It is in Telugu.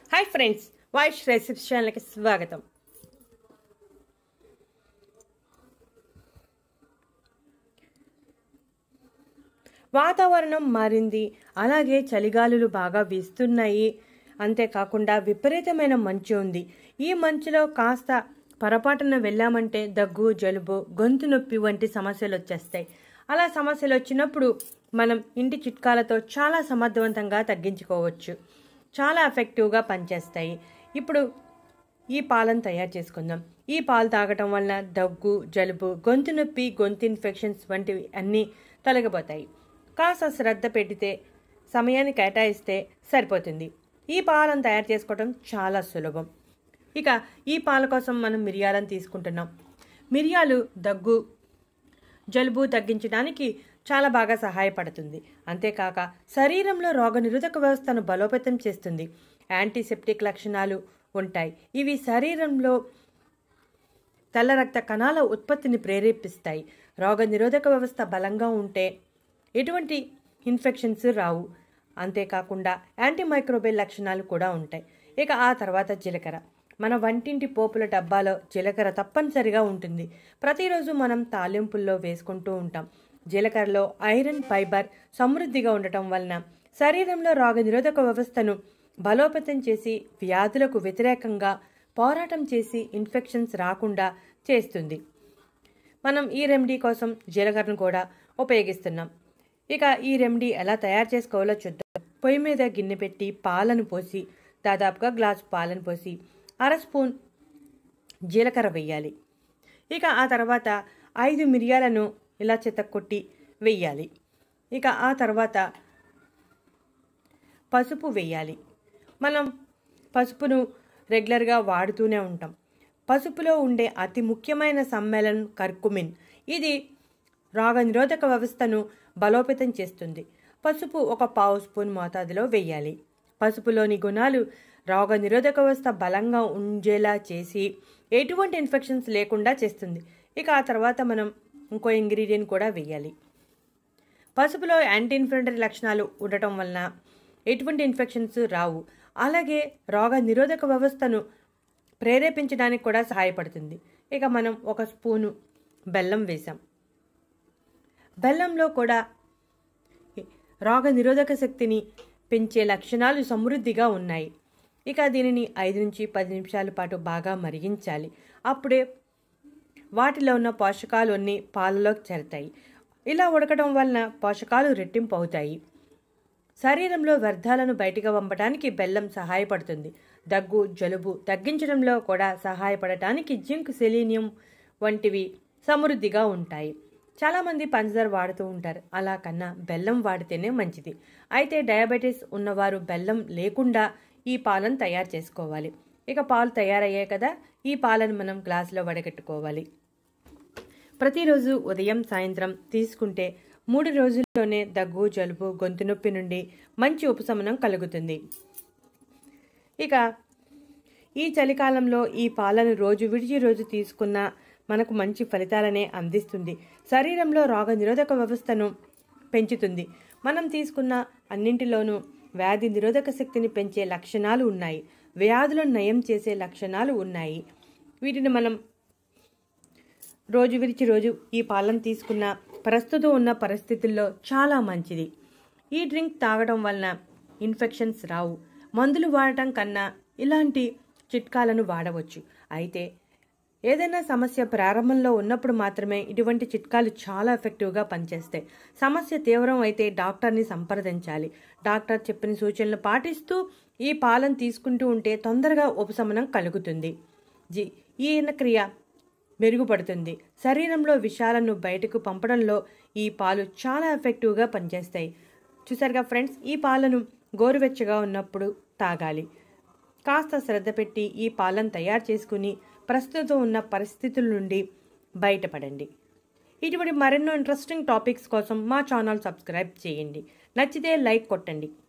హాయ్ ఫ్రెండ్స్ వాయిస్ రెసిప్స్ ఛానల్కి స్వాగతం వాతావరణం మారింది అలాగే చలిగాలులు బాగా వీస్తున్నాయి అంతేకాకుండా విపరీతమైన మంచు ఉంది ఈ మంచులో కాస్త పొరపాటున వెళ్ళామంటే దగ్గు జలుబు గొంతు నొప్పి వంటి సమస్యలు వచ్చేస్తాయి అలా సమస్యలు వచ్చినప్పుడు మనం ఇంటి చిట్కాలతో చాలా సమర్థవంతంగా తగ్గించుకోవచ్చు చాలా ఎఫెక్టివ్గా పనిచేస్తాయి ఇప్పుడు ఈ పాలను తయారు చేసుకుందాం ఈ పాలు తాగటం వల్ల దగ్గు జలుబు గొంతు నొప్పి గొంతు ఇన్ఫెక్షన్స్ వంటివి అన్నీ తొలగిపోతాయి కాస్త శ్రద్ధ పెడితే సమయాన్ని కేటాయిస్తే సరిపోతుంది ఈ పాలను తయారు చేసుకోవడం చాలా సులభం ఇక ఈ పాల కోసం మనం మిరియాలను తీసుకుంటున్నాం మిరియాలు దగ్గు జలుబు తగ్గించడానికి చాలా బాగా సహాయపడుతుంది అంతేకాక శరీరంలో రోగనిరోధక వ్యవస్థను బలోపేతం చేస్తుంది యాంటీసెప్టిక్ లక్షణాలు ఉంటాయి ఇవి శరీరంలో తెల్ల రక్త కణాల ఉత్పత్తిని ప్రేరేపిస్తాయి రోగనిరోధక వ్యవస్థ బలంగా ఉంటే ఎటువంటి ఇన్ఫెక్షన్స్ రావు అంతేకాకుండా యాంటీమైక్రోబియల్ లక్షణాలు కూడా ఉంటాయి ఇక ఆ తర్వాత జీలకర్ర మన వంటింటి పోపుల డబ్బాలో జీలకర్ర తప్పనిసరిగా ఉంటుంది ప్రతిరోజు మనం తాలింపుల్లో వేసుకుంటూ ఉంటాం జీలకర్రలో ఐరన్ ఫైబర్ సమృద్ధిగా ఉండటం వలన శరీరంలో రోగనిరోధక వ్యవస్థను బలోపేతం చేసి వ్యాధులకు వ్యతిరేకంగా పోరాటం చేసి ఇన్ఫెక్షన్స్ రాకుండా చేస్తుంది మనం ఈ రెమెడీ కోసం జీలకర్రను కూడా ఉపయోగిస్తున్నాం ఇక ఈ రెమెడీ ఎలా తయారు చేసుకోవాలో చూద్దాం పొయ్యి మీద గిన్నె పెట్టి పాలను పోసి దాదాపుగా గ్లాసు పాలను పోసి అర స్పూన్ జీలకర్ర వేయాలి ఇక ఆ తర్వాత ఐదు మిరియాలను ఇలా చెత్తకొట్టి వెయ్యాలి ఇక ఆ తర్వాత పసుపు వేయాలి మనం పసుపును రెగ్యులర్గా వాడుతూనే ఉంటాం పసుపులో ఉండే అతి ముఖ్యమైన సమ్మేళనం కర్కుమిన్ ఇది రోగనిరోధక వ్యవస్థను బలోపేతం చేస్తుంది పసుపు ఒక పావు స్పూన్ మోతాదులో వేయాలి పసుపులోని గుణాలు రోగనిరోధక వ్యవస్థ బలంగా ఉంచేలా చేసి ఎటువంటి ఇన్ఫెక్షన్స్ లేకుండా చేస్తుంది ఇక ఆ తర్వాత మనం ఇంకో ఇంగ్రీడియంట్ కూడా వేయాలి పసుపులో యాంటీ ఇన్ఫ్లమేటరీ లక్షణాలు ఉండటం వలన ఎటువంటి ఇన్ఫెక్షన్స్ రావు అలాగే రోగ నిరోధక వ్యవస్థను ప్రేరేపించడానికి కూడా సహాయపడుతుంది ఇక మనం ఒక స్పూను బెల్లం వేసాం బెల్లంలో కూడా రోగ నిరోధక శక్తిని పెంచే లక్షణాలు సమృద్ధిగా ఉన్నాయి ఇక దీనిని ఐదు నుంచి పది నిమిషాల పాటు బాగా మరిగించాలి అప్పుడే వాటిలో ఉన్న పోషకాలు అన్నీ పాలలోకి చేరతాయి ఇలా ఉడకడం వలన పోషకాలు రెట్టింపు అవుతాయి శరీరంలో వ్యర్థాలను బయటికి పంపడానికి బెల్లం సహాయపడుతుంది దగ్గు జలుబు తగ్గించడంలో కూడా సహాయపడటానికి జింక్ సెలీనియం వంటివి సమృద్ధిగా ఉంటాయి చాలామంది పంచదార వాడుతూ ఉంటారు అలా కన్నా బెల్లం వాడితేనే మంచిది అయితే డయాబెటీస్ ఉన్నవారు బెల్లం లేకుండా ఈ పాలను తయారు చేసుకోవాలి ఇక పాలు తయారయ్యాయి కదా ఈ పాలను మనం గ్లాసులో వడగట్టుకోవాలి ప్రతిరోజు ఉదయం సాయంత్రం తీసుకుంటే మూడు రోజుల్లోనే దగ్గు జలుబు గొంతు నొప్పి నుండి మంచి ఉపశమనం కలుగుతుంది ఇక ఈ చలికాలంలో ఈ పాలను రోజు విడిచి రోజు తీసుకున్న మనకు మంచి ఫలితాలనే అందిస్తుంది శరీరంలో రోగ నిరోధక వ్యవస్థను పెంచుతుంది మనం తీసుకున్న అన్నింటిలోనూ వ్యాధి నిరోధక శక్తిని పెంచే లక్షణాలు ఉన్నాయి వ్యాధులను నయం చేసే లక్షణాలు ఉన్నాయి వీటిని మనం రోజు విడిచి రోజు ఈ పాలను తీసుకున్న ప్రస్తుతం ఉన్న పరిస్థితుల్లో చాలా మంచిది ఈ డ్రింక్ తాగడం వలన ఇన్ఫెక్షన్స్ రావు మందులు వాడటం కన్నా ఇలాంటి చిట్కాలను వాడవచ్చు అయితే ఏదైనా సమస్య ప్రారంభంలో ఉన్నప్పుడు మాత్రమే ఇటువంటి చిట్కాలు చాలా ఎఫెక్టివ్గా పనిచేస్తాయి సమస్య తీవ్రం అయితే డాక్టర్ని సంప్రదించాలి డాక్టర్ చెప్పిన సూచనలు పాటిస్తూ ఈ పాలను తీసుకుంటూ ఉంటే తొందరగా ఉపశమనం కలుగుతుంది జీ ఈ క్రియ మెరుగుపడుతుంది శరీరంలో విషాలను బయటకు పంపడంలో ఈ పాలు చాలా ఎఫెక్టివ్గా పనిచేస్తాయి చూసారుగా ఫ్రెండ్స్ ఈ పాలను గోరువెచ్చగా ఉన్నప్పుడు తాగాలి కాస్త శ్రద్ధ పెట్టి ఈ పాలను తయారు చేసుకుని ప్రస్తుతం ఉన్న పరిస్థితుల నుండి బయటపడండి ఇటువంటి మరెన్నో ఇంట్రెస్టింగ్ టాపిక్స్ కోసం మా ఛానల్ సబ్స్క్రైబ్ చేయండి నచ్చితే లైక్ కొట్టండి